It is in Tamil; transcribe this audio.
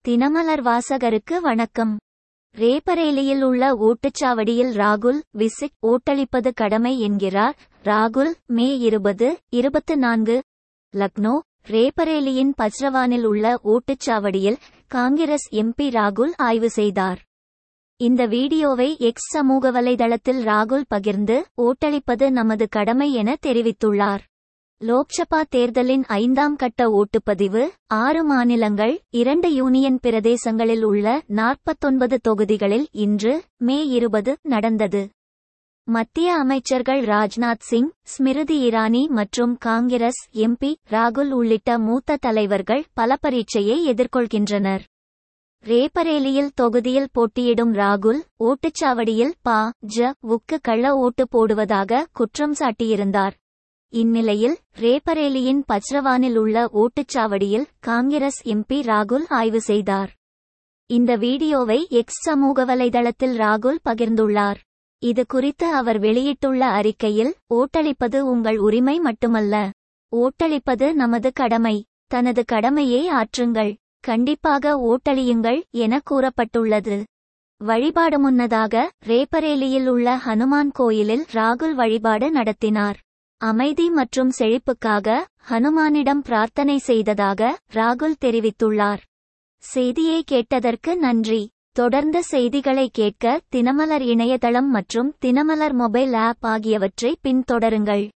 தினமலர் வாசகருக்கு வணக்கம் ரேபரேலியில் உள்ள ஓட்டுச்சாவடியில் ராகுல் விசிக் ஓட்டளிப்பது கடமை என்கிறார் ராகுல் மே இருபது இருபத்து நான்கு லக்னோ ரேபரேலியின் பஜ்ரவானில் உள்ள ஓட்டுச்சாவடியில் காங்கிரஸ் எம்பி ராகுல் ஆய்வு செய்தார் இந்த வீடியோவை எக்ஸ் சமூக வலைதளத்தில் ராகுல் பகிர்ந்து ஓட்டளிப்பது நமது கடமை என தெரிவித்துள்ளார் லோக்சபா தேர்தலின் ஐந்தாம் கட்ட ஓட்டுப்பதிவு ஆறு மாநிலங்கள் இரண்டு யூனியன் பிரதேசங்களில் உள்ள நாற்பத்தொன்பது தொகுதிகளில் இன்று மே இருபது நடந்தது மத்திய அமைச்சர்கள் ராஜ்நாத் சிங் ஸ்மிருதி இரானி மற்றும் காங்கிரஸ் எம்பி ராகுல் உள்ளிட்ட மூத்த தலைவர்கள் பல பரீட்சையை எதிர்கொள்கின்றனர் ரேபரேலியில் தொகுதியில் போட்டியிடும் ராகுல் ஓட்டுச்சாவடியில் பா ஜ வுக்கு கள்ள ஓட்டு போடுவதாக குற்றம் சாட்டியிருந்தார் இந்நிலையில் ரேபரேலியின் பச்ரவானில் உள்ள ஓட்டுச்சாவடியில் காங்கிரஸ் எம்பி ராகுல் ஆய்வு செய்தார் இந்த வீடியோவை எக்ஸ் சமூக வலைதளத்தில் ராகுல் பகிர்ந்துள்ளார் இது குறித்து அவர் வெளியிட்டுள்ள அறிக்கையில் ஓட்டளிப்பது உங்கள் உரிமை மட்டுமல்ல ஓட்டளிப்பது நமது கடமை தனது கடமையை ஆற்றுங்கள் கண்டிப்பாக ஓட்டளியுங்கள் என கூறப்பட்டுள்ளது வழிபாடு முன்னதாக ரேபரேலியில் உள்ள ஹனுமான் கோயிலில் ராகுல் வழிபாடு நடத்தினார் அமைதி மற்றும் செழிப்புக்காக ஹனுமானிடம் பிரார்த்தனை செய்ததாக ராகுல் தெரிவித்துள்ளார் செய்தியை கேட்டதற்கு நன்றி தொடர்ந்த செய்திகளை கேட்க தினமலர் இணையதளம் மற்றும் தினமலர் மொபைல் ஆப் ஆகியவற்றை பின்தொடருங்கள்